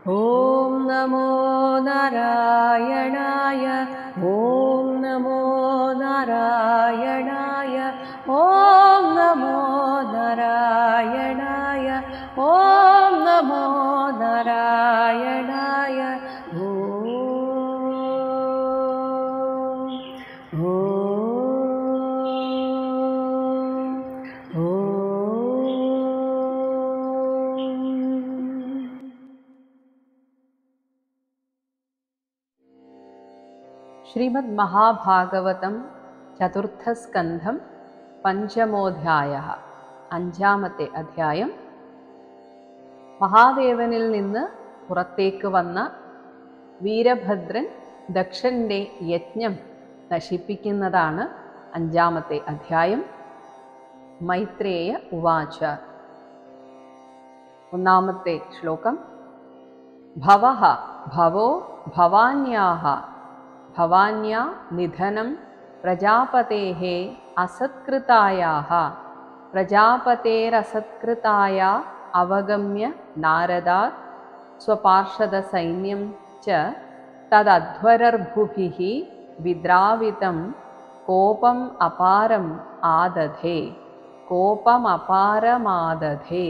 ॐ नमो नारायणाय ॐ नमो नारायणाय ॐ नमो नारायणाय ॐ नमो नारायणाय ॐ ॐ ശ്രീമദ് മഹാഭാഗവതം ചതുർത്ഥസ്കന്ധം പഞ്ചമോധ്യായ അഞ്ചാമത്തെ അധ്യായം മഹാദേവനിൽ നിന്ന് പുറത്തേക്ക് വന്ന വീരഭദ്രൻ ദക്ഷന്റെ യജ്ഞം നശിപ്പിക്കുന്നതാണ് അഞ്ചാമത്തെ അധ്യായം മൈത്രേയ ഉവാച ഒന്നാമത്തെ ശ്ലോകം ഭവഃ ഭവോ ഭവാന്യാഹ ഭവാന്യാ നിധനം പ്രജാപതേः അസത്കൃതായാः പ്രജാപതേരസത്കൃതായ അവഗമ്യ നാരദാത് സ്വപാർഷദസൈന്യം ച തദധ്വരർഭുഭിः വിദ്രാവിതം കോപം അപാരം ആദധേ കോപമപാരമാദധേ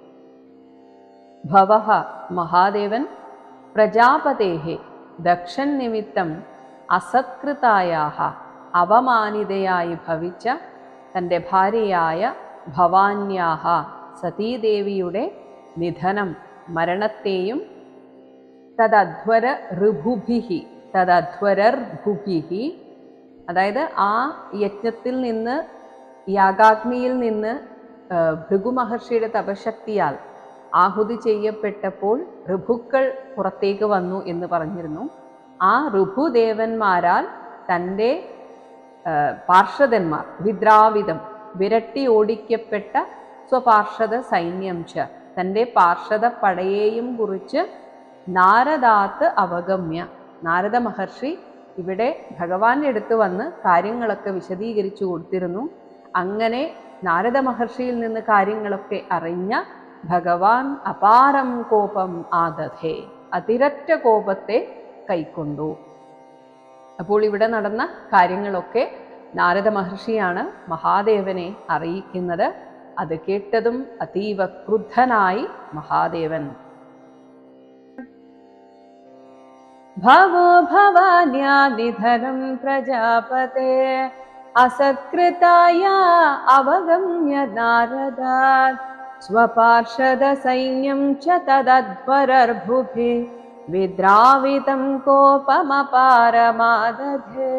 ഭവഃ മഹാദേവൻ പ്രജാപതേः ദക്ഷൻ നിമിത്തം അസത്കൃതായാഹ അവമാനിതയായി ഭവിച്ച തൻ്റെ ഭാര്യയായ ഭവാന്യാഹ സതീദേവിയുടെ നിധനം മരണത്തെയും തദധ്വര ഋഭുഭിഹി തദധ്വരർഭുഭിഹി അതായത് ആ യജ്ഞത്തിൽ നിന്ന് യാഗാഗ്നിയിൽ നിന്ന് ആ, ഭൃഗു മഹർഷിയുടെ തപശക്തിയാൽ ആഹുതി ചെയ്യപ്പെട്ടപ്പോൾ ഋഭുക്കൾ പുറത്തേക്ക് വന്നു എന്ന് പറഞ്ഞിരുന്നു ആ ഋഭുദേവന്മാരാൽ തൻ്റെ ആ, പാർഷദന്മാർ വിദ്രാവിധം വിരട്ടി ഓടിക്കപ്പെട്ട സ്വപാർഷദ സൈന്യം ച തൻ്റെ പാർഷദ പടയെയും കുറിച്ച് നാരദാത്ത് അവഗമ്യ നാരദ മഹർഷി ഇവിടെ ഭഗവാന്റെ അടുത്ത് വന്ന് കാര്യങ്ങളൊക്കെ വിശദീകരിച്ചു കൊടുത്തിരുന്നു അങ്ങനെ നാരദ മഹർഷിയിൽ നിന്ന് കാര്യങ്ങളൊക്കെ അറിഞ്ഞ ഭഗവാൻ അപാരം കോപം ആദധേ അതിരറ്റ കോപത്തെ കൈക്കൊണ്ടു അപ്പോൾ ഇവിടെ നടന്ന കാര്യങ്ങളൊക്കെ നാരദ മഹർഷിയാണ് മഹാദേവനെ അറിയിക്കുന്നത് അത് കേട്ടതും അതീവ ക്രുദ്ധനായി മഹാദേവൻ भवो भवान्या निधनं प्रजापते असत्कृताया अवगम्य नारदात् स्वपार्षदसैन्यं च तदध्वरर्भुभि विद्रावितं कोपमपारमादधे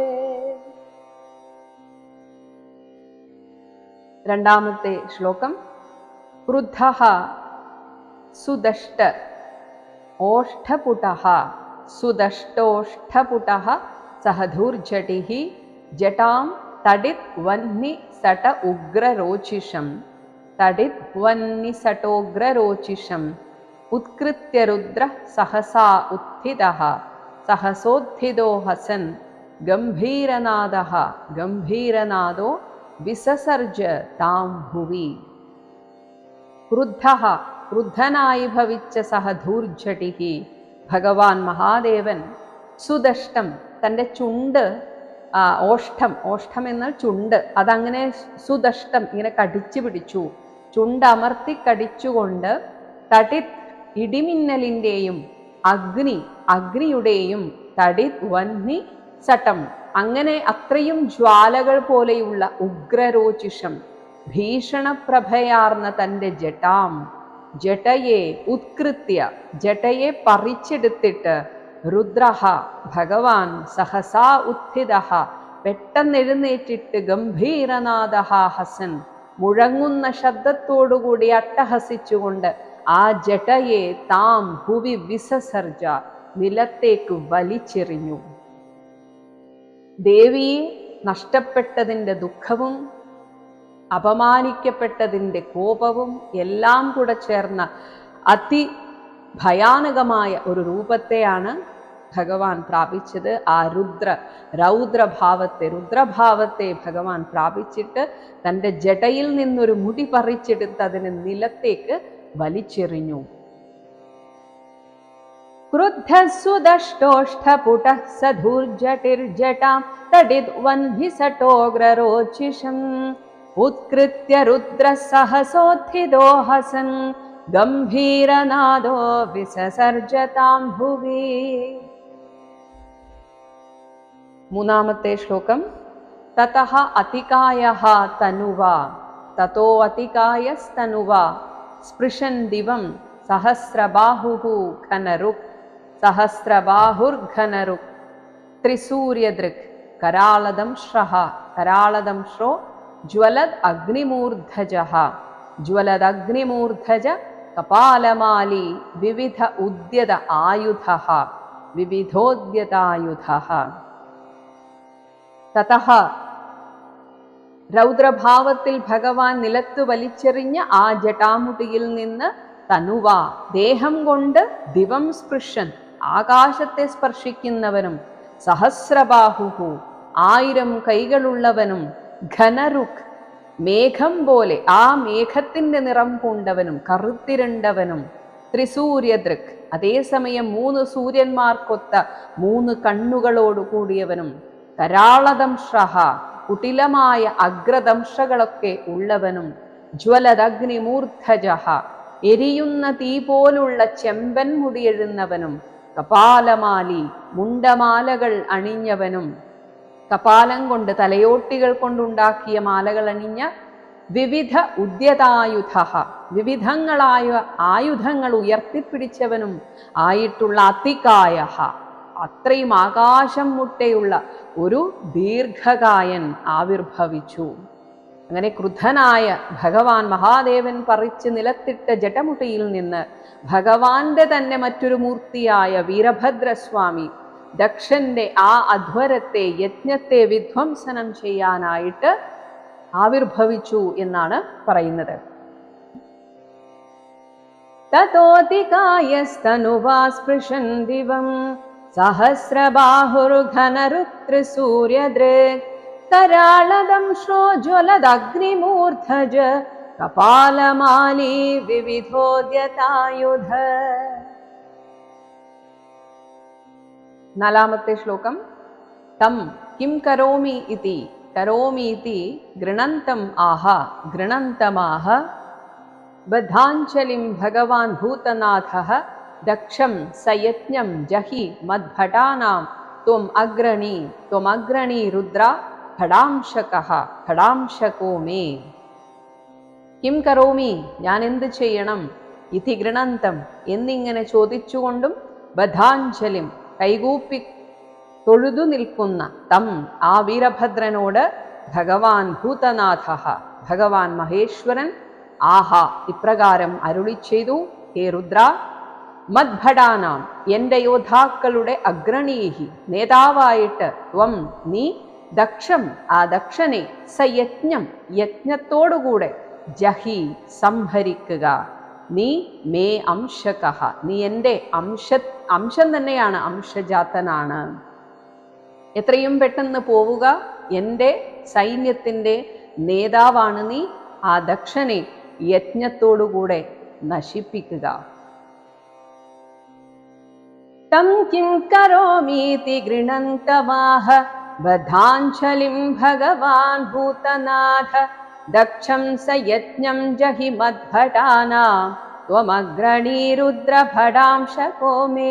രണ്ടാമത്തെ ശ്ലോകം ക്രുദ്ധ സുദഷ്ട ഓഷ്ഠപുട സുദഷ്ടോഷ്ഠപുട സഹധൂർജടി ജടാം തടിത് വന്നി സട ഉഗ്രരോചിഷം തടിത് വന്നി സട്ടോഗ്രരോചിഷം ഉത്കൃത്യ രുദ്ര സഹസാ ഉത്ഥിത സഹസോത്ഥിതോ ഹസൻ ഗംഭീരനാദ ഗംഭീരനാദോ വിസസർജ താം ഭുവി ക്രുദ്ധ ക്രുദ്ധനായി ഭവിച്ച സഹധൂർജടി ഭഗവാൻ മഹാദേവൻ സുദഷ്ടം തൻ്റെ ചുണ്ട് ആ, ഓഷ്ഠം ഓഷ്ഠം എന്നാൽ ചുണ്ട് അതങ്ങനെ സുദഷ്ടം ഇങ്ങനെ കടിച്ചു പിടിച്ചു ചുണ്ട് അമർത്തി കടിച്ചുകൊണ്ട് തടിത് ഇടിമിന്നലിൻ്റെയും അഗ്നി അഗ്നിയുടെയും തടിത് വന്നി സട്ടം അങ്ങനെ അത്രയും ജ്വാലകൾ പോലെയുള്ള ഉഗ്രരോചിഷം ഭീഷണപ്രഭയാർന്ന തൻ്റെ ജടാം ജടയെ ഉത്കൃത്യ ജടയെ പറിച്ചെടുത്തിട്ട് രുദ്രഹ ഭഗവാൻ സഹസാ ഉത്ഥിത പെട്ടെന്നെഴുന്നേറ്റിട്ട് ഗംഭീരനാഥ ഹസൻ മുഴങ്ങുന്ന ശബ്ദത്തോടുകൂടി അട്ടഹസിച്ചുകൊണ്ട് ആ ജടയെ താം ഭുവി വിസസർജ നിലത്തേക്ക് വലിച്ചെറിഞ്ഞു ദേവിയെ നഷ്ടപ്പെട്ടതിൻ്റെ ദുഃഖവും അപമാനിക്കപ്പെട്ടതിൻ്റെ കോപവും എല്ലാം കൂടെ ചേർന്ന അതി ഭയാനകമായ ഒരു രൂപത്തെയാണ് ഭഗവാൻ പ്രാപിച്ചത് ആ രുദ്ര രൗദ്രഭാവത്തെ രുദ്രഭാവത്തെ ഭഗവാൻ പ്രാപിച്ചിട്ട് തൻ്റെ ജടയിൽ നിന്നൊരു മുടി പറിച്ചെടുത്ത് അതിനെ നിലത്തേക്ക് വലിച്ചെറിഞ്ഞു क्रुद्धः सुदष्टोष्ठपुटः स धूर्जटिर्जटां तडिद्वन्भिसटोग्ररोचिषम् उत्कृत्य रुद्रः सहसोत्थितो हसन् गम्भीरनादो विससर्जतां भुवि മൂന്നാമത്തെ ശ്ലോകം തതഃ അതികായഃ തനുവ തതോ അതികായസ്തനുവ സ്പൃശൻ ദിവം സഹസ്രബാഹുഃ ഘനരുക് സഹസ്രബാഹുർഘനരുക് ത്രിസൂര്യദൃക് കരാളദംശ്രഃ കരാളദംശ്രോ ജ്വലദ് അഗ്നിമൂർധജഃ ജ്വലദഗ്നിമൂർധജ കപാലമാലി വിവിധ ഉദ്യത ആയുധഃ വിവിധോദ്യതായുധഃ തതഹ രൗദ്രഭാവത്തിൽ ഭഗവാൻ നിലത്ത് വലിച്ചെറിഞ്ഞ ആ ജടാമുടിയിൽ നിന്ന് തനുവ ദേഹം കൊണ്ട് ദിവം സ്പൃശൻ ആകാശത്തെ സ്പർശിക്കുന്നവനും സഹസ്രബാഹുഹു ആയിരം കൈകളുള്ളവനും ഘനരുക് മേഘം പോലെ ആ മേഘത്തിന്റെ നിറം പൂണ്ടവനും കറുത്തിരണ്ടവനും ത്രിസൂര്യദൃക് അതേസമയം മൂന്ന് സൂര്യന്മാർക്കൊത്ത മൂന്ന് കണ്ണുകളോട് കൂടിയവനും കരാളദംശ്രഹ കുട്ടിലമായ അഗ്രദംശകളൊക്കെ ഉള്ളവനും ജ്വലദഗ്നിമൂർധജഹ എരിയുന്ന തീ പോലുള്ള ചെമ്പൻ മുടിയെഴുന്നവനും കപാലമാലി മുണ്ടമാലകൾ അണിഞ്ഞവനും കപാലം കൊണ്ട് തലയോട്ടികൾ കൊണ്ടുണ്ടാക്കിയ മാലകൾ അണിഞ്ഞ വിവിധ ഉദ്യതായുധ വിവിധങ്ങളായ ആയുധങ്ങൾ ഉയർത്തിപ്പിടിച്ചവനും ആയിട്ടുള്ള അതികായ അത്രയും ആകാശം മുട്ടയുള്ള ഒരു ദീർഘകായൻ ആവിർഭവിച്ചു അങ്ങനെ ക്രുദ്ധനായ ഭഗവാൻ മഹാദേവൻ പറിച്ച് നിലത്തിട്ട ജടമുട്ടിയിൽ നിന്ന് ഭഗവാന്റെ തന്നെ മറ്റൊരു മൂർത്തിയായ വീരഭദ്രസ്വാമി ദക്ഷന്റെ ആ അധ്വരത്തെ യജ്ഞത്തെ വിധ്വംസനം ചെയ്യാനായിട്ട് ആവിർഭവിച്ചു എന്നാണ് പറയുന്നത് ततोऽतिकायस्तनुवा स्पृशन् दिवम् सहस्रबाहुर्घनरुत्रिसूर्यदृक् कराळदंशो ज्वलदग्निमूर्धज कपालमाली विविधोद्यतायुध നാലാമത്തെ ശ്ലോകം തം കിം കരോമി ഇതി കരോമി ഇതി ഗൃണന്തം ആഹ ഗൃണന്തമാഹ ബദ്ധാഞ്ജലിം ഭഗവാൻ ഭൂതനാഥ ദക്ഷം സയജ്ഞം ജഹി മദ്ഭടാനാം ത്വം അഗ്രണി ത്വമഗ്രണി രുദ്ര ഘടാംശകഃ ഘടാംശകോ മേ കിം കരോമി ഞാൻ എന്ത് ചെയ്യണം ഇതി ഗൃണന്തം എന്നിങ്ങനെ ചോദിച്ചുകൊണ്ടും ബദ്ധാഞ്ജലിം കൈകൂപ്പി തൊഴുതു നിൽക്കുന്ന തം ആ വീരഭദ്രനോട് ഭഗവാൻ ഭൂതനാഥ ഭഗവാൻ മഹേശ്വരൻ ആഹ ഇപ്രകാരം അരുളി ചെയ്തു ഹേ രുദ്ര മദ്ഭടാനാം എൻ്റെ യോദ്ധാക്കളുടെ അഗ്രണീഹി നേതാവായിട്ട് ത്വം നീ ദക്ഷം ആ ദക്ഷനെ സയജ്ഞം യജ്ഞത്തോടുകൂടെ ജഹി സംഭരിക്കുക നീ മേ അംശകഃ നീ എൻ്റെ അംശ അംശം തന്നെയാണ് അംശജാതനാണ് എത്രയും പെട്ടെന്ന് പോവുക എൻ്റെ സൈന്യത്തിൻ്റെ നേതാവാണ് നീ ആ ദക്ഷനെ യജ്ഞത്തോടുകൂടെ നശിപ്പിക്കുക तं किं करोमीति गृणन्तमाह बधाञ्जलिं भगवान् भूतनाथ दक्षं स यज्ञं जहि मद्भटाना त्वमग्रणी रुद्रभडांशको मे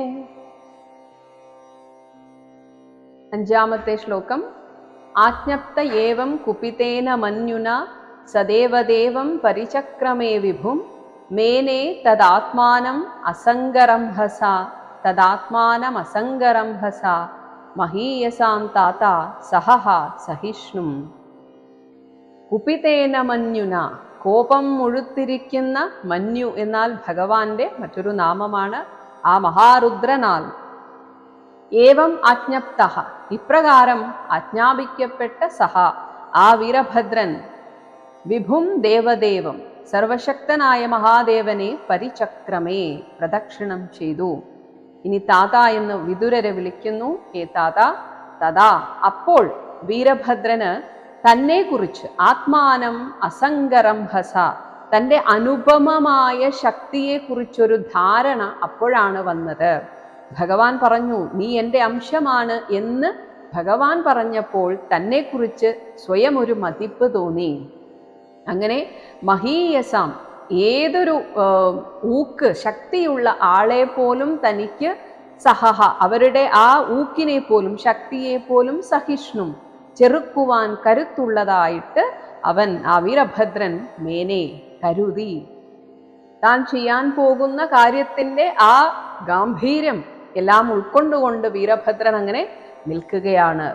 അഞ്ചാമത്തെ ശ്ലോകം ആജ്ഞപ്ത ഏവം കുപിതേന മന്യുന സദേവദേവം പരിചക്രമേ വിഭും മേനെ തദാത്മാനം അസംഗരംഹസ തദാത്മാനമസംഗരംഹസ മഹീയസാം താത സഹഹ സഹിഷ്ണും കുപിതേന മഞ്ഞുന കോപം മുഴുത്തിരിക്കുന്ന മഞ്ഞു എന്നാൽ ഭഗവാന്റെ മറ്റൊരു നാമമാണ് ആ മഹാരുദ്രനാൽ ഏവം ആജ്ഞപ്ത ഇപ്രകാരം ആജ്ഞാപിക്കപ്പെട്ട സഹ ആ വീരഭദ്രൻ വിഭും ദേവദേവം സർവശക്തനായ മഹാദേവനെ പരിചക്രമേ പ്രദക്ഷിണം ചെയ്തു ഇനി താത എന്ന് വിതുരരെ വിളിക്കുന്നു ഏ താത തഥാ അപ്പോൾ വീരഭദ്രന് തന്നെ കുറിച്ച് ആത്മാനം അസംഗരംഭസ തൻ്റെ അനുപമമായ ശക്തിയെക്കുറിച്ചൊരു ധാരണ അപ്പോഴാണ് വന്നത് ഭഗവാൻ പറഞ്ഞു നീ എൻ്റെ അംശമാണ് എന്ന് ഭഗവാൻ പറഞ്ഞപ്പോൾ തന്നെക്കുറിച്ച് സ്വയം ഒരു മതിപ്പ് തോന്നി അങ്ങനെ മഹീയസാം ഏതൊരു ആ, ഊക്ക് ശക്തിയുള്ള ആളെ പോലും തനിക്ക് സഹഹ അവരുടെ ആ ഊക്കിനെ പോലും ശക്തിയെ പോലും സഹിഷ്ണു ചെറുക്കുവാൻ കരുത്തുള്ളതായിട്ട് അവൻ ആ വീരഭദ്രൻ മേനെ കരുതി താൻ ചെയ്യാൻ പോകുന്ന കാര്യത്തിന്റെ ആ ഗാംഭീര്യം എല്ലാം ഉൾക്കൊണ്ടുകൊണ്ട് വീരഭദ്രൻ അങ്ങനെ നിൽക്കുകയാണ്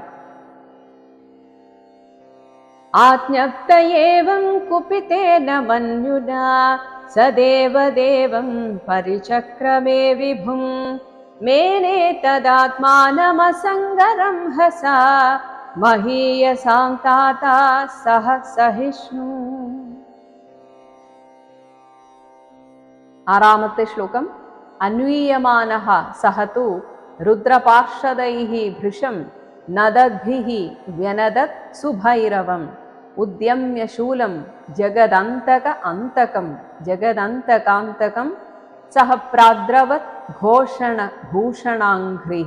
आज्ञप्त एवं कुपितेन मन्युना स देवदेवं परिचक्रमे विभुं मेने तदात्मानमसङ्गरं हसा महीयसां ताता सह सहिष्णु ആറാമത്തെ ശ്ലോകം അന്വീയമാനഃ സഹതു രുദ്രപാർഷദൈഃ ഭൃശം നദദ്ഭിः വ്യനദത് സുഭൈരവം ഉദ്യമ്യ ശൂലം ജഗദന്തക അന്തകം ജഗദന്തകാന്തകം സഹ പ്രാദ്രവത് ഘോഷണ ഭൂഷണാഘ്രിഃ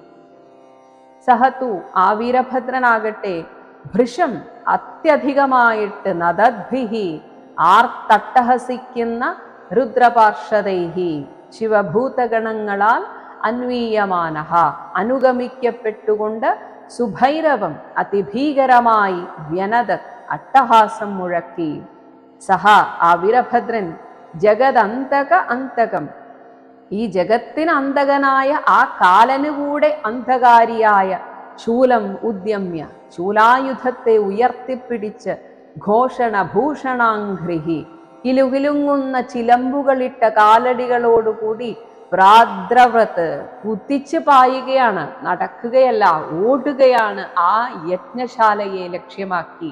സഹതു ആ വീരഭദ്രനാകട്ടെ ഭൃശം അത്യധികമായിട്ട് നദദ്ഭിഹി ആർത്തട്ടഹസിക്കുന്ന രുദ്രപാർഷദൈഹി ശിവഭൂതഗണങ്ങളാൽ അന്വീയമാനഹ അനുഗമിക്കപ്പെട്ടുകൊണ്ട് സുഭൈരവം അതിഭീകരമായി വ്യനത അട്ടഹാസം മുഴക്കി സഹ ആ വീരഭദ്രൻ ജഗദന്തക അന്തകം ഈ ജഗത്തിന് അന്തകനായ ആ കാലന് കൂടെ അന്ധകാരിയായ ശൂലം ഉദ്യമ്യ ശൂലായുധത്തെ ഉയർത്തിപ്പിടിച്ച് ഘോഷണ ഭൂഷണാഘ്രിഹി കിലുകിലുങ്ങുന്ന ചിലമ്പുകളിട്ട കാലടികളോടുകൂടി പ്രാദ്രവ്രത്ത് കുത്തിച്ച് പായുകയാണ് നടക്കുകയല്ല ഓടുകയാണ് ആ യജ്ഞശാലയെ ലക്ഷ്യമാക്കി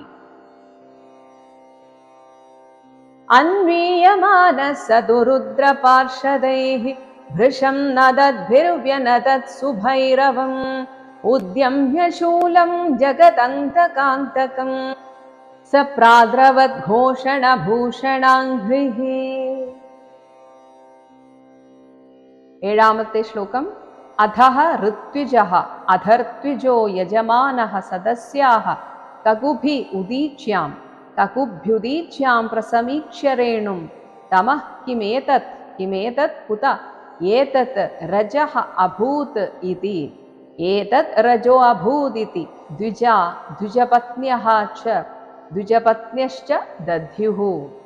अन्वीयमानः स दुरुद्रपार्षदैः भृशं नदद्भिर्व्यनदत् सुभैरवम् उद्यम्य शूलं जगदन्तकान्तकम् स प्राद्रवद्घोषणभूषणाङ्घ्रिः ഏഴാമത്തെ ശ്ലോകം അധഃ ഋത്വിജഃ അധർത്വിജോ യജമാനഃ സദസ്യാः കകുഭി ഉദീച്യാം കകുഭ്യുദീച്യാം പ്രസമീക്ഷ്യ രേണും തമഃ കിമേതത് കിമേതത് കുത ഏതത് രജഃ അഭൂത് ഇതി ഏതത് രജോ അഭൂതിതി ദ്വിജ ദ്വിജപത്ന്യഃ ച ദ്വിജപത്ന്യശ്ച ദധ്യുഃ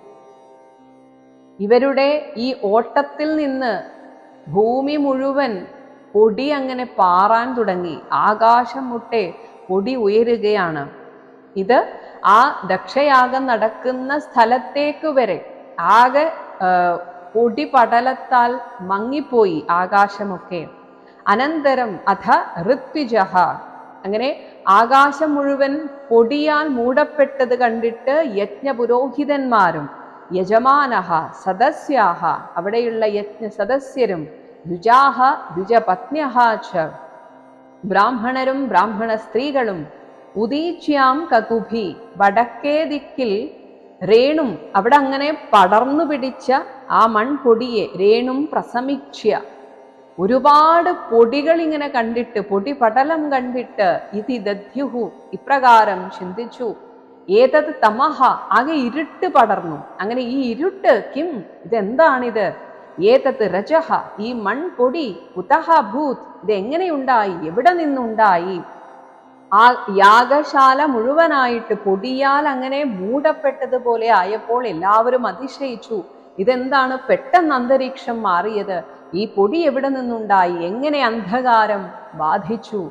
ഇവരുടെ ഈ ഓട്ടത്തിൽ നിന്ന് ഭൂമി മുഴുവൻ പൊടി അങ്ങനെ പാറാൻ തുടങ്ങി ആകാശം മുട്ടെ പൊടി ഉയരുകയാണ് ഇത് ആ ദക്ഷയാഗം നടക്കുന്ന സ്ഥലത്തേക്ക് വരെ ആകെ ആ, പൊടി പടലത്താൽ മങ്ങിപ്പോയി ആകാശമൊക്കെ അനന്തരം അഥ ഋത്വിജഹ അങ്ങനെ ആകാശം മുഴുവൻ പൊടിയാൽ മൂടപ്പെട്ടത് കണ്ടിട്ട് യജ്ഞപുരോഹിതന്മാരും യജമാനഹ സദസ്യാഹ അവിടെയുള്ള യജ്ഞ സദസ്യരും ദ്വിജാഹ ദ്വിജപത്ന്യഹ ച ബ്രാഹ്മണരും ബ്രാഹ്മണ സ്ത്രീകളും ഉദീച്യാം കകുഭി വടക്കേ ദിക്കിൽ രേണും അവിടെ അങ്ങനെ പടർന്നു പിടിച്ച ആ മൺപൊടിയെ രേണും പ്രസമിക്ഷ്യ ഒരുപാട് പൊടികൾ ഇങ്ങനെ കണ്ടിട്ട് പൊടി പടലം കണ്ടിട്ട് ഇതി ദധ്യുഹു ഇപ്രകാരം ചിന്തിച്ചു ഏതത് തമഹ ആകെ ഇരുട്ട് പടർന്നു അങ്ങനെ ഈ ഇരുട്ട് കിം ഇതെന്താണിത് ഏതത് രജഹ ഈ മൺപൊടി കുതഹ ഭൂത് ഇത് എങ്ങനെയുണ്ടായി എവിടെ നിന്നുണ്ടായി ആ യാഗശാല മുഴുവനായിട്ട് പൊടിയാൽ അങ്ങനെ മൂടപ്പെട്ടതുപോലെ ആയപ്പോൾ എല്ലാവരും അതിശയിച്ചു ഇതെന്താണ് പെട്ടെന്ന് അന്തരീക്ഷം മാറിയത് ഈ പൊടി എവിടെ നിന്നുണ്ടായി എങ്ങനെ അന്ധകാരം ബാധിച്ചു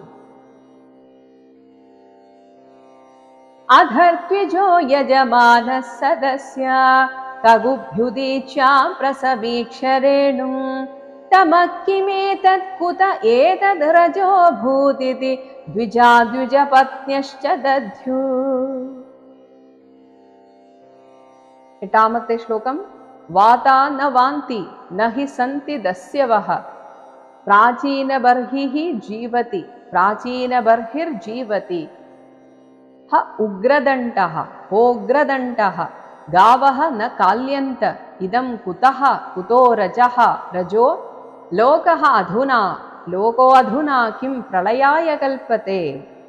अधर्त्विजो यजमानः सदस्य कगुभ्युदीच्यां प्रसवीक्ष्य रेणुं तमः किमेतत् कुत एतद् रजो भूदिति द्विजा द्विजपत्न्यश्च दध्यु എട്ടാമത്തെ ശ്ലോകം വാതാ ന വാന്തി ന ഹി സന്തി ദസ്യവഃ പ്രാചീനബർഹിഃ ജീവതി പ്രാചീനബർഹിർജീവതി ഹ ഉഗ്രദണ്ഡഃ ഹോഗ്രദണ്ഡഃ ഗാവഹ ന കാല്യന്ത ഇതം കുതഃ കുതോ രജഃ രജോ ലോകഃ അധുനാ ലോകോ അധുനാ കിം പ്രളയായ കൽപ്പത്തെ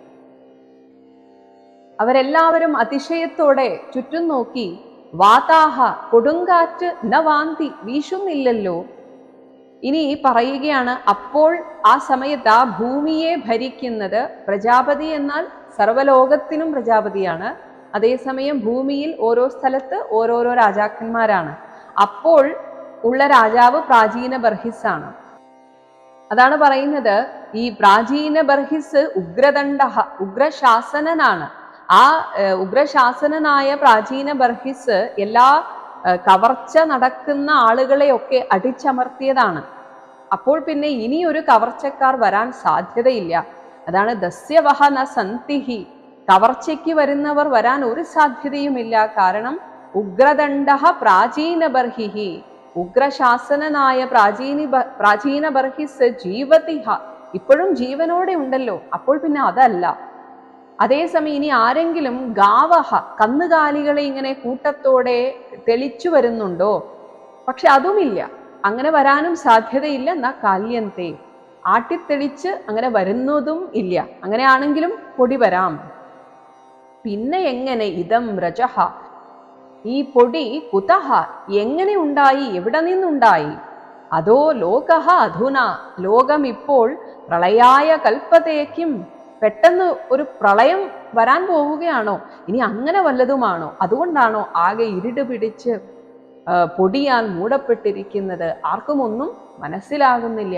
അവരെല്ലാവരും അതിശയത്തോടെ ചുറ്റും നോക്കി വാതാഹ കൊടുങ്കാറ്റ് ന വാന്തി വീശുന്നില്ലല്ലോ ഇനി പറയുകയാണ് അപ്പോൾ ആ സമയത്ത് ആ ഭൂമിയെ ഭരിക്കുന്നത് പ്രജാപതി എന്നാൽ സർവലോകത്തിനും പ്രജാപതിയാണ് അതേസമയം ഭൂമിയിൽ ഓരോ സ്ഥലത്ത് ഓരോരോ രാജാക്കന്മാരാണ് അപ്പോൾ ഉള്ള രാജാവ് പ്രാചീന ബർഹിസാണ് അതാണ് പറയുന്നത് ഈ പ്രാചീന ബർഹിസ് ഉഗ്രദണ്ഡ ഉഗ്രശാസനനാണ് ആ ഏർ, ഉഗ്രശാസനനായ പ്രാചീന ബർഹിസ് എല്ലാ ഏർ, കവർച്ച നടക്കുന്ന ആളുകളെയൊക്കെ അടിച്ചമർത്തിയതാണ് അപ്പോൾ പിന്നെ ഇനി ഒരു കവർച്ചക്കാർ വരാൻ സാധ്യതയില്ല അതാണ് ദസ്യവഹ ന സന്തിഹി കവർച്ചയ്ക്ക് വരുന്നവർ വരാൻ ഒരു സാധ്യതയുമില്ല കാരണം ഉഗ്രദണ്ഡ പ്രാചീന ബർഹിഹി ഉഗ്രശാസനനായ പ്രാചീനി ബ- പ്രാചീന ബർഹിസ് ജീവതിഹ ഇപ്പോഴും ജീവനോടെ ഉണ്ടല്ലോ അപ്പോൾ പിന്നെ അതല്ല അതേസമയം ഇനി ആരെങ്കിലും ഗാവഹ കന്നുകാലികളെ ഇങ്ങനെ കൂട്ടത്തോടെ തെളിച്ചു വരുന്നുണ്ടോ പക്ഷെ അതുമില്ല അങ്ങനെ വരാനും സാധ്യതയില്ല എന്നാ കാല്യന്തേ ആട്ടിത്തെളിച്ച് അങ്ങനെ വരുന്നതും ഇല്ല അങ്ങനെയാണെങ്കിലും പൊടി വരാം പിന്നെ എങ്ങനെ ഇതം രജഹ ഈ പൊടി കുതഹ എങ്ങനെ ഉണ്ടായി എവിടെ നിന്നുണ്ടായി അതോ ലോകഹ അധുന ലോകം ഇപ്പോൾ പ്രളയായ കൽപ്പതേക്കും പെട്ടെന്ന് ഒരു പ്രളയം വരാൻ പോവുകയാണോ ഇനി അങ്ങനെ വല്ലതുമാണോ അതുകൊണ്ടാണോ ആകെ ഇരുട് പിടിച്ച് ആ, പൊടിയാൽ മൂടപ്പെട്ടിരിക്കുന്നത് ആർക്കും ഒന്നും മനസ്സിലാകുന്നില്ല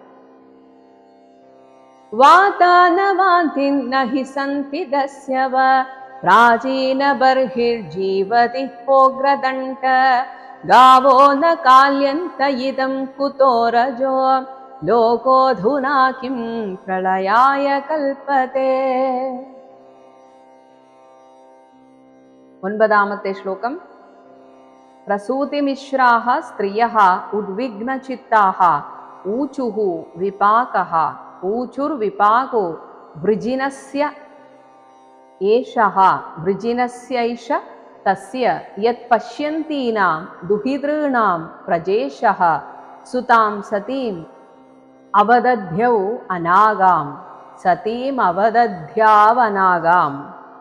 വാതാനവാന്തിന്ന ഹി സന്തി ദസ്യവ പ്രാചീനബർഹിർജീവതി പോഗ്രദണ്ഡ ഗാവോ ന കാല്യന്ത ഇദം കുതോ രജോ ലോകോധുനാ കിം പ്രളയായ കൽപ്പതേ ഒൻപതാമത്തെ ശ്ലോകം പ്രസൂതിമിശ്രാः സ്ത്രിയः ഉദ്വിഗ്നചിत्ताः ഊചുः വിപാകः ഊചുർവിപാകോ വൃജിനസ്യ ഏഷः വൃജിനസ്യൈഷ തസ്യ യത് പശ്യന്തീനാം ദുഹിതॄണാം പ്രജേശः സുതാം സതീം അവദധ്യൗ അനാഗാം സതീം അവദധ്യാവനാഗാം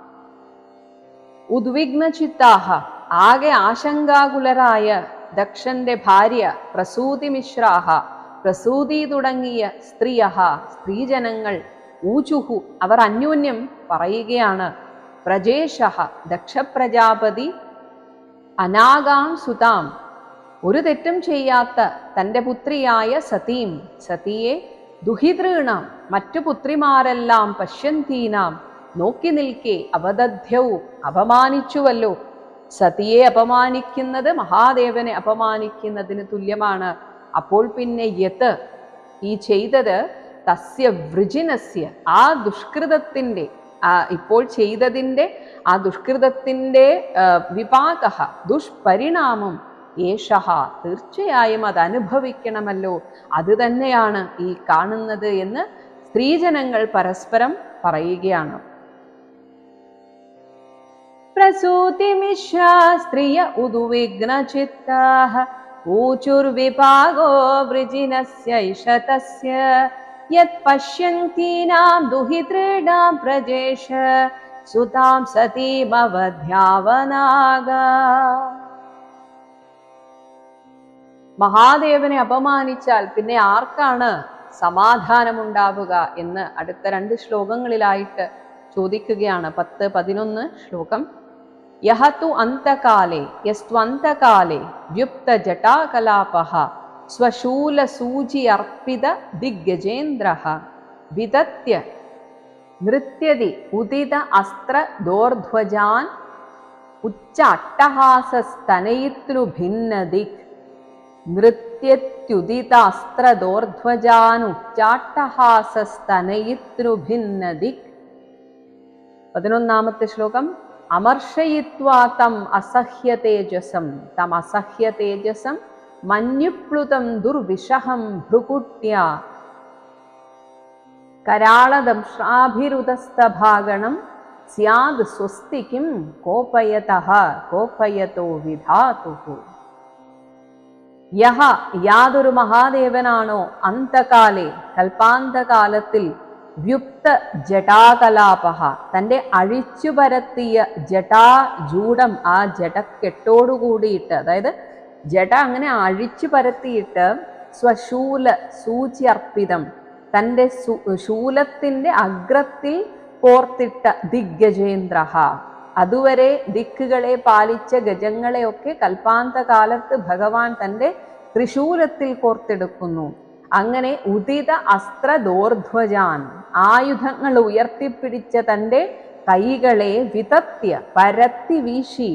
ഉദ്വിഗ്നചിത്താഹ ആകെ ആശങ്കാകുലരായ ദക്ഷന്റെ ഭാര്യ പ്രസൂതിമിശ്രാഹ പ്രസൂതി തുടങ്ങിയ സ്ത്രീയഹ സ്ത്രീജനങ്ങൾ ഊചുഹു അവർ അന്യോന്യം പറയുകയാണ് പ്രജേശ ദക്ഷപ്രജാപതി അനാഗാം സുതാം ഒരു തെറ്റും ചെയ്യാത്ത തൻ്റെ പുത്രിയായ സതീം സതിയെ ദുഹിതൃണാം മറ്റു പുത്രിമാരെല്ലാം പശ്യന്തീനാം നോക്കി നിൽക്കെ അവദധ്യവും അപമാനിച്ചുവല്ലോ സതിയെ അപമാനിക്കുന്നത് മഹാദേവനെ അപമാനിക്കുന്നതിന് തുല്യമാണ് അപ്പോൾ പിന്നെ യത്ത് ഈ ചെയ്തത് തസ്യ വൃജിനസ്യ ആ ദുഷ്കൃതത്തിൻ്റെ ആ ഇപ്പോൾ ചെയ്തതിൻ്റെ ആ ദുഷ്കൃതത്തിൻ്റെ വിപാക ദുഷ്പരിണാമം ഏഷഹ തീർച്ചയായും അത് അനുഭവിക്കണമല്ലോ അത് തന്നെയാണ് ഈ കാണുന്നത് എന്ന് സ്ത്രീജനങ്ങൾ പരസ്പരം പറയുകയാണ് പ്രസൂതിമിശ്രാ സ്ത്രിയ ഉദുവിഘ്നചിത്താः ഊചുർവിഭാഗോ വൃജിനസ്യൈഷ തസ്യ യത് പശ്യന്തീനാം ദുഹിതൃണാം പ്രജേഷ സുതാം സതീമവധ്യാവനാഗ മഹാദേവനെ അപമാനിച്ചാൽ പിന്നെ ആർക്കാണ് സമാധാനമുണ്ടാവുക എന്ന് അടുത്ത രണ്ട് ശ്ലോകങ്ങളിലായിട്ട് ചോദിക്കുകയാണ് പത്ത് പതിനൊന്ന് ശ്ലോകം യഹ തു അന്തകാലേ യസ്ത്വന്തകാലേ വ്യുപ്ത ജടാകലാപഃ സ്വശൂലസൂചി അർപ്പിത ദിഗ്ഗജേന്ദ്ര വിദത്യ നൃത്യതി ഉദിത അസ്ത്ര ദോർധ്വജാൻ ഉച്ച അട്ടഹാസസ്തനയിത്രു ഭിന്ന ദിക് നൃത്യത്യുദിതാസ്ത്രദോർധ്വജാനുച്ചാട്ടഹാസസ്തനയിത്രുഭിന്ന ദിക് പതിനൊന്നാമത്തെ ശ്ലോകം അമർഷയിത്വാ തം അസഹ്യതേജസം തം അസഹ്യതേജസം മഞ്ഞുപ്ലുതം ദുർവിഷഹം ഭ്രുകുട്യ കരാളദംഷ്രാഭിരുതസ്ഥഭാഗണം സ്യാദ് സ്വസ്തിക്കും കോപയത കോപയതോ വിധാതു യഹ യാതൊരു മഹാദേവനാണോ അന്തകാലെ കൽപ്പാന്തകാലത്തിൽ വ്യുക്ത ജടാകലാപ തൻ്റെ അഴിച്ചു പരത്തിയ ജടാജൂഢം ആ ജടക്കെട്ടോടുകൂടിയിട്ട് അതായത് ജട അങ്ങനെ അഴിച്ചു പരത്തിയിട്ട് സ്വശൂല സൂചിയർപ്പിതം തൻ്റെ ശൂലത്തിൻ്റെ അഗ്രത്തിൽ കോർത്തിട്ട ദിഗ്ഗജേന്ദ്ര അതുവരെ ദിക്കുകളെ പാലിച്ച ഗജങ്ങളെയൊക്കെ കൽപ്പാന്തകാലത്ത് ഭഗവാൻ തൻ്റെ ത്രിശൂലത്തിൽ കോർത്തെടുക്കുന്നു അങ്ങനെ ഉദിത അസ്ത്രദോർധ്വജാൻ ആയുധങ്ങൾ ഉയർത്തിപ്പിടിച്ച തൻ്റെ കൈകളെ വിതത്യ പരത്തി വീശി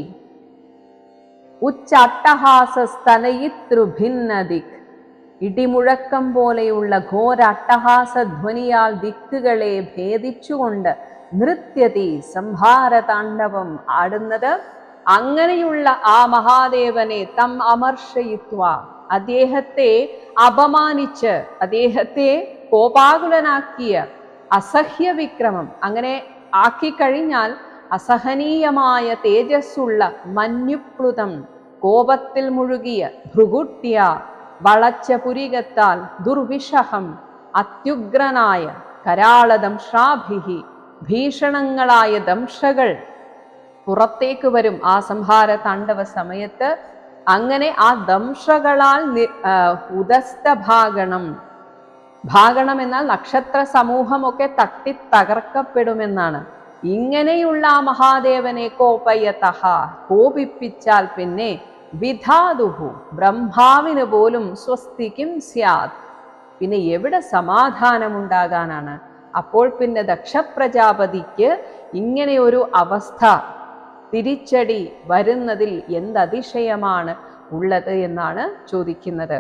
ഉച്ചട്ടഹാസസ്തനയിത്രുഭിന്നദിക് ഇടിമുഴക്കം പോലെയുള്ള ഘോര അട്ടഹാസ ധ്വനിയാൽ ദിക്കുകളെ ഭേദിച്ചുകൊണ്ട് നൃത്യതി സംഹാരതാണ്ഡവം ആടുന്നത് അങ്ങനെയുള്ള ആ മഹാദേവനെ തം അമർഷയിത്വ അദ്ദേഹത്തെ അപമാനിച്ച് അദ്ദേഹത്തെ കോപാകുലനാക്കിയ അസഹ്യ വിക്രമം അങ്ങനെ ആക്കിക്കഴിഞ്ഞാൽ അസഹനീയമായ തേജസ്സുള്ള മഞ്ഞുപ്ലുതം കോപത്തിൽ മുഴുകിയ ഭൃഗുട്യ വളച്ച പുരികത്താൽ ദുർവിഷഹം അത്യുഗ്രനായ കരാളദംഷാഭിഹി ഭീഷണങ്ങളായ ദംഷകൾ പുറത്തേക്ക് വരും ആ സംഹാര താണ്ഡവ സമയത്ത് അങ്ങനെ ആ ദംഷകളാൽ ഉദസ്ത ഭാഗണം ഭാഗണം എന്നാൽ നക്ഷത്ര സമൂഹമൊക്കെ തട്ടി തകർക്കപ്പെടുമെന്നാണ് ഇങ്ങനെയുള്ള ആ മഹാദേവനെ കോപയതഹ കോപിപ്പിച്ചാൽ പിന്നെ വിധാതുഹു ബ്രഹ്മാവിന് പോലും സ്വസ്തിക്കും സ്യാത് പിന്നെ എവിടെ സമാധാനമുണ്ടാകാനാണ് അപ്പോൾ പിന്നെ ദക്ഷപ്രജാപതിക്ക് ഇങ്ങനെ ഒരു അവസ്ഥ തിരിച്ചടി വരുന്നതിൽ എന്തതിശയമാണ് ഉള്ളത് എന്നാണ് ചോദിക്കുന്നത്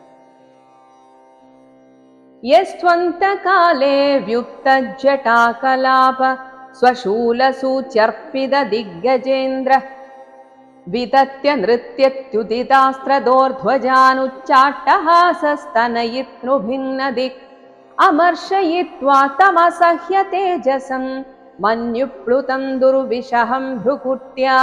യസ്ത്വന്തകാലേ വ്യുക്തജടാകലാപ സ്വശൂലസൂച്യർപ്പിത ദിഗ്ഗജേന്ദ്ര വിതത്യ നൃത്യത്യുദിതാസ്ത്രദോർധ്വജാനുച്ചാട്ടഹാസസ്തനയിത്നുഭിന്നദിക് അമർഷയിത്വാ തമസഹ്യ തേജസം മഞ്ഞുപ്ലുതം ദുർവിഷഹം ഭ്രുകുട്യ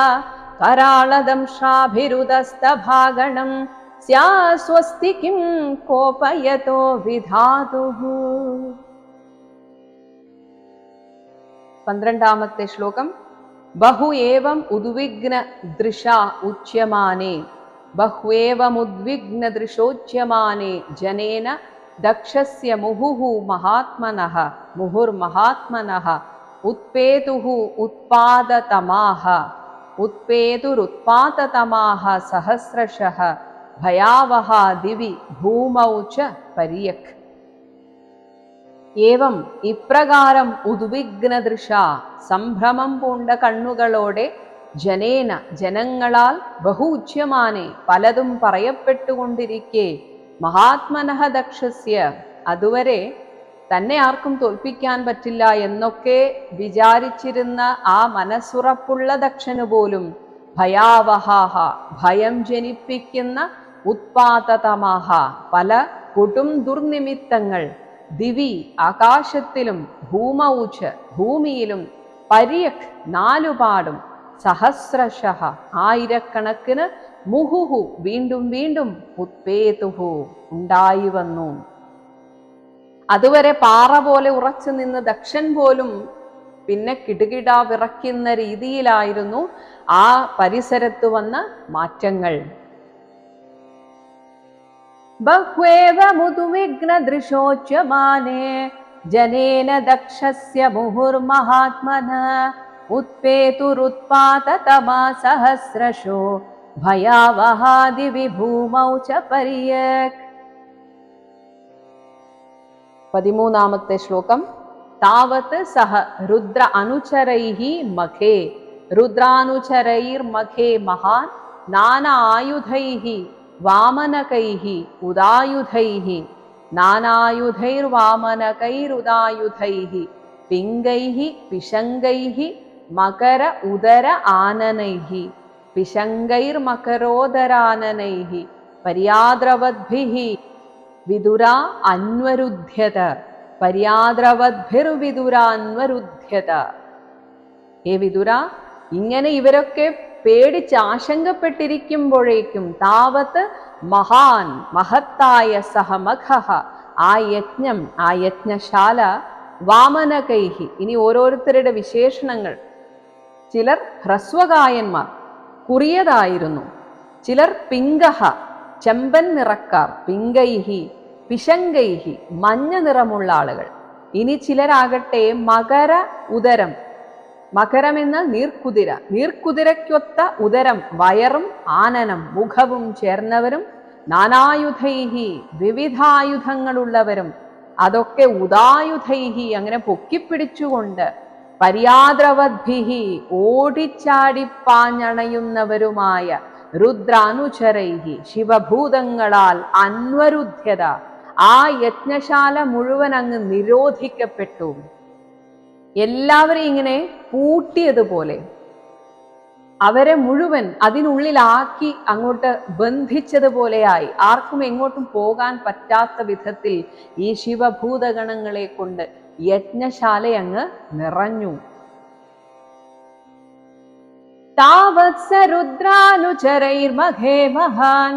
कराळदंशाभिरुदस्तभागणं स्यास्वस्ति किं कोपयतो विधातुः പന്ത്രണ്ടാമത്തെ ശ്ലോകം ബഹു ഏവം ഉദ്വിഗ്ന ദൃശ ഉച്യമാനേ ബഹ്വേവമുദ്വിഗ്ന ദൃശോച്യമാനേ ജനേന ദക്ഷസ്യ മുഹുഹു മഹാത്മനഃ മുഹുർമഹാത്മനഃ ഉത്പേതുഃ ഉത്പാദതമാഹ ഉത്പേതുരുത്പാതതമാഹ സഹസ്രശഃ ഭയാവഹ ദിവി ഭൂമൗ ച പര്യക് ഏവം ഇപ്രകാരം ഉദ്വിഗ്നദൃശ സംഭ്രമം പൂണ്ട കണ്ണുകളോടെ ജനേന ജനങ്ങളാൽ ബഹുച്യമാനെ പലതും പറയപ്പെട്ടുകൊണ്ടിരിക്കെ മഹാത്മനഃ ദക്ഷസ്യ അതുവരെ തന്നെ ആർക്കും തോൽപ്പിക്കാൻ പറ്റില്ല എന്നൊക്കെ വിചാരിച്ചിരുന്ന ആ മനസ്സുറപ്പുള്ള ദക്ഷന് പോലും ഭയാവഹാഹ ഭയം ജനിപ്പിക്കുന്ന ഉത്പാതതമാഹ പല കൊടും ദുർനിമിത്തങ്ങൾ ദിവി ആകാശത്തിലും ഭൂമൗച്ച് ഭൂമിയിലും പര്യക് നാലുപാടും സഹസ്രശഃ ആയിരക്കണക്കിന് മുഹുഹു വീണ്ടും വീണ്ടും ഉത്പേതുഹു ഉണ്ടായി വന്നു അതുവരെ പാറ പോലെ ഉറച്ചു നിന്ന് ദക്ഷൻ പോലും പിന്നെ കിടുകിട വിറയ്ക്കുന്ന രീതിയിലായിരുന്നു ആ പരിസരത്ത് വന്ന മാറ്റങ്ങൾ ബഹ്വേവമുദ്വിഗ്നദൃശോച്യമാനേ ജനേന ദക്ഷസ്യ മുഹുർമഹാത്മന उत्पेतुरुत्पाततमा सहस्रशो ഭയാവഹാദിവിഭൂമൗ ച പര്യക് പതിമൂന്നാമത്തെ ശ്ലോകം താവത് സഹ രുദ്ര അനുചരൈः മഖേ രുദ്രാനുചരൈർമഖേ മഹാൻ നാനായുധൈः വാമനകൈः ഉദായുധൈः നാനായുധൈർവാമനകൈരുദായുധൈः പിംഗൈः പിശങ്കൈः മകര ഉദര ആനനൈः പിശങ്കൈർമകരോദരാനനൈः പര്യാദ്രവദ്ഭിः വിദുരാ അന്വരുദ്ധ്യത പര്യാദ്രവദ്ഭിർവിദുരാന്വരുദ്ധ്യത ഹേ വിതുര ഇങ്ങനെ ഇവരൊക്കെ പേടിച്ച് ആശങ്കപ്പെട്ടിരിക്കുമ്പോഴേക്കും താവത്ത് മഹാൻ മഹത്തായ സഹമഖ ആ യജ്ഞം ആ യജ്ഞശാല വാമനകൈഹി ഇനി ഓരോരുത്തരുടെ വിശേഷണങ്ങൾ ചിലർ ഹ്രസ്വകായന്മാർ കുറിയതായിരുന്നു ചിലർ പിംഗഹ ചെമ്പൻ നിറക്കാർ പിങ്കൈഹി പിശങ്കൈഹി മഞ്ഞ നിറമുള്ള ആളുകൾ ഇനി ചിലരാകട്ടെ മകര ഉദരം മകരമെന്ന നീർക്കുതിര നീർക്കുതിരയ്ക്കൊത്ത ഉദരം വയറും ആനനം മുഖവും ചേർന്നവരും നാനായുധൈഹി വിവിധായുധങ്ങളുള്ളവരും അതൊക്കെ ഉദായുധൈഹി അങ്ങനെ പൊക്കിപ്പിടിച്ചുകൊണ്ട് പര്യാദ്രവദ്ഭിഹി ഓടിച്ചാടിപ്പാഞ്ഞണയുന്നവരുമായ രുദ്രാനുചരൈഹി ശിവഭൂതങ്ങളാൽ അന്വരുദ്ധ്യത ആ യജ്ഞശാല മുഴുവൻ അങ്ങ് നിരോധിക്കപ്പെട്ടു എല്ലാവരെയും ഇങ്ങനെ പൂട്ടിയതുപോലെ അവരെ മുഴുവൻ അതിനുള്ളിലാക്കി അങ്ങോട്ട് ബന്ധിച്ചതുപോലെയായി ആർക്കും എങ്ങോട്ടും പോകാൻ പറ്റാത്ത വിധത്തിൽ ഈ ശിവഭൂതഗണങ്ങളെ കൊണ്ട് യജ്ഞശാല അങ്ങ് നിറഞ്ഞു तावत् स रुद्रानुचरैर्मघे महान्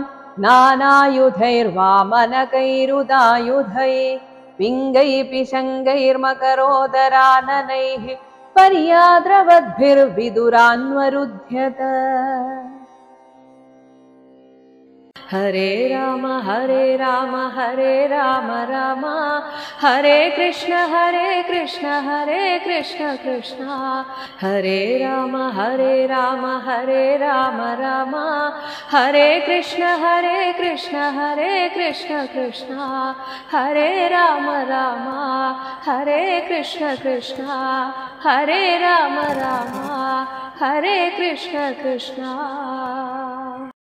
नानायुधैर्वामनकैरुदायुधै पिङ्गैः पिशङ्गैर्मकरोदराननैः पर्याद्रवद्भिर्विदुरान्वरुध्यत हरे राम हरे राम हरे राम राम हरे कृष्ण हरे कृष्ण हरे कृष्ण कृष्ण हरे राम हरे राम हरे राम राम हरे कृष्ण हरे कृष्ण हरे कृष्ण कृष्ण हरे राम राम हरे कृष्ण कृष्ण हरे राम राम हरे कृष्ण कृष्ण